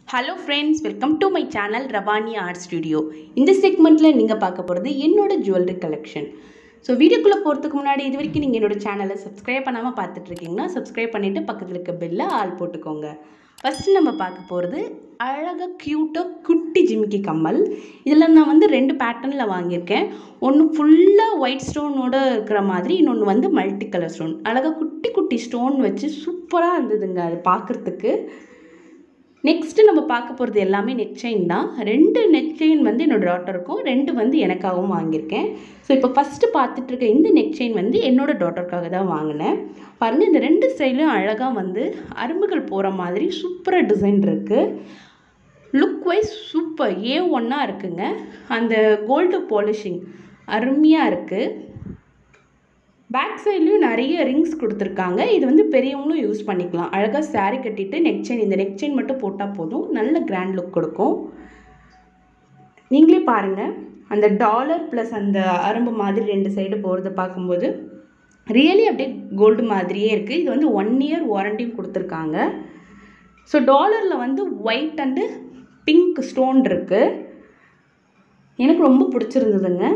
hello friends welcome to my channel Ravani art studio இந்த செக்மெண்ட்டில் நீங்கள் பார்க்க போகிறது என்னோட ஜுவல்லரி கலெக்ஷன் ஸோ வீடியோக்குள்ளே போகிறதுக்கு முன்னாடி இது வரைக்கும் நீங்கள் என்னோட சேனலை சப்ஸ்கிரைப் பண்ணாமல் பார்த்துட்ருக்கீங்கன்னா சப்ஸ்கிரைப் பண்ணிவிட்டு பக்கத்தில் இருக்க பெல்லை ஆள் போட்டுக்கோங்க ஃபஸ்ட்டு நம்ம பார்க்க போகிறது அழகாக க்யூட்டாக குட்டி ஜிமிக்கி கம்மல் இதில் நான் வந்து ரெண்டு பேட்டர்னில் வாங்கியிருக்கேன் ஒன்று ஃபுல்லாக ஒயிட் ஸ்டோனோட இருக்கிற மாதிரி இன்னொன்று வந்து மல்டி கலர் ஸ்டோன் அழகாக குட்டி குட்டி ஸ்டோன் வச்சு சூப்பராக இருந்ததுங்க அது பார்க்குறதுக்கு நெக்ஸ்ட்டு நம்ம பார்க்க போகிறது எல்லாமே நெக் செயின் தான் ரெண்டு நெக் செயின் வந்து என்னோட டாட்டருக்கும் ரெண்டு வந்து எனக்காகவும் வாங்கியிருக்கேன் ஸோ இப்போ ஃபஸ்ட்டு பார்த்துட்டு இருக்க இந்த நெக் செயின் வந்து என்னோட டாட்டருக்காக தான் வாங்கினேன் பாருங்கள் இந்த ரெண்டு சைட்லையும் அழகாக வந்து அரும்புகள் போகிற மாதிரி சூப்பராக டிசைன் இருக்குது லுக் வைஸ் சூப்பர் ஏ ஒன்னாக இருக்குங்க அந்த கோல்டு பாலிஷிங் அருமையாக இருக்குது பேக் சைட்லேயும் நிறைய ரிங்ஸ் கொடுத்துருக்காங்க இது வந்து பெரியவங்களும் யூஸ் பண்ணிக்கலாம் அழகாக saree கட்டிட்டு நெக் செயின் இந்த நெக் செயின் மட்டும் போட்டால் போதும் நல்ல கிராண்ட் லுக் கொடுக்கும் நீங்களே பாருங்கள் அந்த டாலர் ப்ளஸ் அந்த அரும்பு மாதிரி ரெண்டு சைடு போகிறத பார்க்கும்போது ரியலி அப்படியே கோல்டு மாதிரியே இருக்குது இது வந்து ஒன் இயர் வாரண்டியும் கொடுத்துருக்காங்க ஸோ டாலரில் வந்து ஒயிட் அண்டு பிங்க் ஸ்டோன் இருக்குது எனக்கு ரொம்ப பிடிச்சிருந்ததுங்க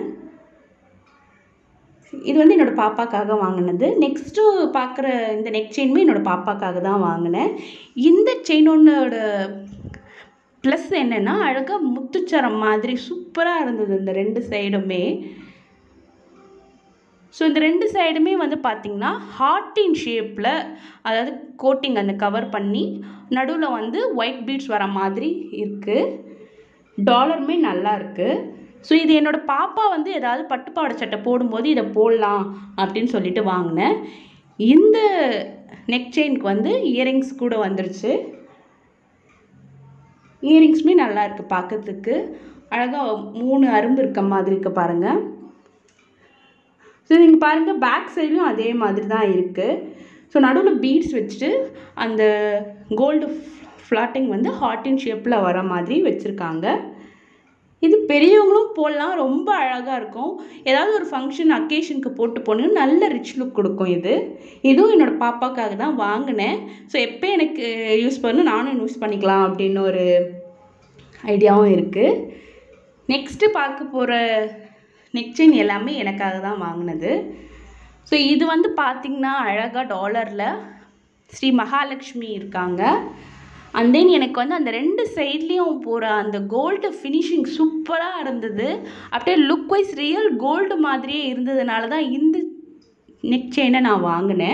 இது வந்து என்னோடய பாப்பாக்காக வாங்கினது நெக்ஸ்ட்டு பார்க்குற இந்த நெக் செயினுமே என்னோடய பாப்பாக்காக தான் வாங்கினேன் இந்த செயினோட ப்ளஸ் என்னென்னா அழகாக முத்துச்சரம் மாதிரி சூப்பராக இருந்தது இந்த ரெண்டு சைடுமே ஸோ இந்த ரெண்டு சைடுமே வந்து பார்த்திங்கன்னா ஹார்ட்டின் ஷேப்பில் அதாவது கோட்டிங் அந்த கவர் பண்ணி நடுவில் வந்து ஒயிட் பீட்ஸ் வர மாதிரி இருக்குது டாலருமே நல்லா இருக்குது ஸோ இது என்னோடய பாப்பா வந்து ஏதாவது பட்டுப்பாவாடை சட்டை போடும்போது இதை போடலாம் அப்படின்னு சொல்லிட்டு வாங்கினேன் இந்த நெக் செயினுக்கு வந்து இயரிங்ஸ் கூட வந்துருச்சு இயரிங்ஸுமே நல்லா இருக்குது பார்க்கறதுக்கு அழகாக மூணு அரும்பு இருக்க மாதிரி இருக்கு பாருங்கள் ஸோ நீங்கள் பாருங்கள் பேக் சைட்லையும் அதே மாதிரி தான் இருக்குது ஸோ நடுவில் பீட்ஸ் வச்சுட்டு அந்த கோல்டு ஃப்ளாட்டிங் வந்து ஹார்ட்டின் ஷேப்பில் வர மாதிரி வச்சுருக்காங்க இது பெரியவங்களும் போடலாம் ரொம்ப அழகாக இருக்கும் ஏதாவது ஒரு ஃபங்க்ஷன் அக்கேஷனுக்கு போட்டு போனீங்கன்னா நல்ல ரிச் லுக் கொடுக்கும் இது இதுவும் என்னோடய பாப்பாக்காக தான் வாங்கினேன் ஸோ எப்போ எனக்கு யூஸ் பண்ணணும் நானும் யூஸ் பண்ணிக்கலாம் அப்படின்னு ஒரு ஐடியாவும் இருக்குது நெக்ஸ்ட்டு பார்க்க போகிற நெக் செயின் எல்லாமே எனக்காக தான் வாங்கினது ஸோ இது வந்து பார்த்திங்கன்னா அழகாக டாலரில் ஸ்ரீ மகாலட்சுமி இருக்காங்க அண்ட் தென் எனக்கு வந்து அந்த ரெண்டு சைட்லேயும் போகிற அந்த கோல்டு ஃபினிஷிங் சூப்பராக இருந்தது அப்படியே லுக் வைஸ் ரியல் கோல்டு மாதிரியே இருந்ததுனால தான் இந்த நெக் செயினை நான் வாங்கினேன்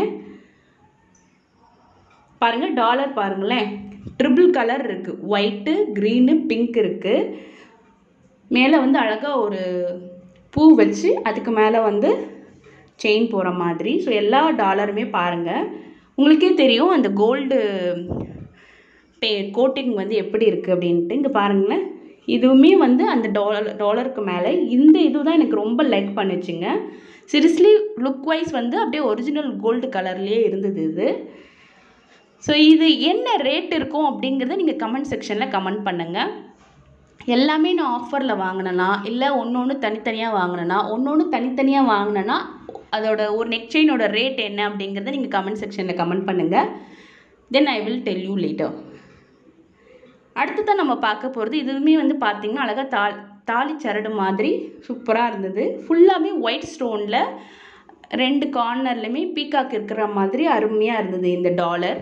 பாருங்கள் டாலர் பாருங்களேன் ட்ரிபிள் கலர் இருக்குது ஒயிட்டு க்ரீனு பிங்க் இருக்குது மேலே வந்து அழகாக ஒரு பூ வச்சு அதுக்கு மேலே வந்து செயின் போகிற மாதிரி ஸோ எல்லா டாலருமே பாருங்கள் உங்களுக்கே தெரியும் அந்த கோல்டு பே கோட்டிங் வந்து எப்படி இருக்குது அப்படின்ட்டு இங்கே பாருங்களேன் இதுவுமே வந்து அந்த டாலர் டாலருக்கு மேலே இந்த இது தான் எனக்கு ரொம்ப லைக் பண்ணுச்சுங்க சீரியஸ்லி லுக் வைஸ் வந்து அப்படியே ஒரிஜினல் கோல்டு கலர்லேயே இருந்தது இது ஸோ இது என்ன ரேட் இருக்கும் அப்படிங்கிறத நீங்கள் கமெண்ட் செக்ஷனில் கமெண்ட் பண்ணுங்கள் எல்லாமே நான் ஆஃபரில் வாங்கினேன்னா இல்லை ஒன்று ஒன்று தனித்தனியாக வாங்கினேன்னா ஒன்று ஒன்று தனித்தனியாக வாங்கினேன்னா அதோட ஒரு நெக் செயினோட ரேட் என்ன அப்படிங்கிறத நீங்கள் கமெண்ட் செக்ஷனில் கமெண்ட் பண்ணுங்கள் then I will tell you later அடுத்ததான் நம்ம பார்க்க போகிறது இதுவுமே வந்து பார்த்திங்கன்னா அழகாக தால் தாலி சரடு மாதிரி சூப்பராக இருந்தது ஃபுல்லாகவே ஒயிட் ஸ்டோனில் ரெண்டு கார்னர்லையுமே பீகாக் இருக்கிற மாதிரி அருமையாக இருந்தது இந்த டாலர்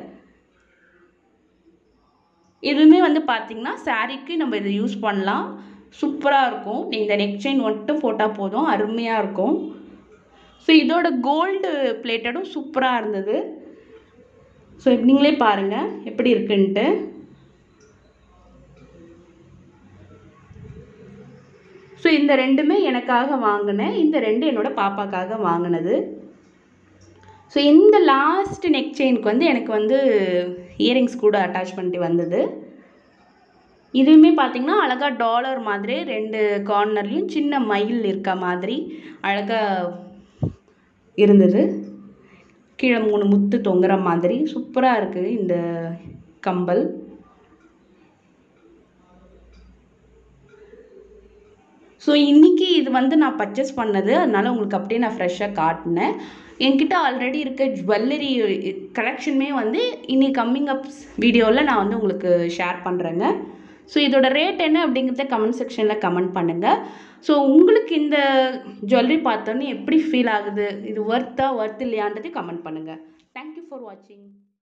இதுவுமே வந்து பார்த்திங்கன்னா சாரீக்கு நம்ம இதை யூஸ் பண்ணலாம் சூப்பராக இருக்கும் இந்த நெக் செயின் மட்டும் போட்டால் போதும் அருமையாக இருக்கும் ஸோ இதோட கோல்டு பிளேட்டடும் சூப்பராக இருந்தது ஸோ நீங்களே பாருங்கள் எப்படி இருக்குன்ட்டு ஸோ இந்த ரெண்டுமே எனக்காக வாங்கினேன் இந்த ரெண்டு என்னோடய பாப்பாக்காக வாங்கினது ஸோ இந்த லாஸ்ட் நெக் செயினுக்கு வந்து எனக்கு வந்து இயரிங்ஸ் கூட அட்டாச் பண்ணிட்டு வந்தது இதுவுமே பார்த்திங்கன்னா அழகாக டாலர் மாதிரி ரெண்டு கார்னர்லேயும் சின்ன மயில் இருக்க மாதிரி அழகாக இருந்தது கீழே மூணு முத்து தொங்குற மாதிரி சூப்பராக இருக்குது இந்த கம்பல் ஸோ இன்றைக்கி இது வந்து நான் பர்ச்சேஸ் பண்ணது அதனால் உங்களுக்கு அப்படியே நான் ஃப்ரெஷ்ஷாக காட்டினேன் என்கிட்ட ஆல்ரெடி இருக்க ஜுவல்லரி கலெக்ஷனுமே வந்து இனி கம்மிங் அப் வீடியோவில் நான் வந்து உங்களுக்கு ஷேர் பண்ணுறேங்க ஸோ இதோட ரேட் என்ன அப்படிங்கிறத கமெண்ட் செக்ஷனில் கமெண்ட் பண்ணுங்கள் ஸோ உங்களுக்கு இந்த ஜுவல்லரி பார்த்தோன்னே எப்படி ஃபீல் ஆகுது இது ஒர்த்தா ஒர்த் இல்லையான்றதை கமெண்ட் பண்ணுங்கள் தேங்க்யூ ஃபார் வாட்சிங்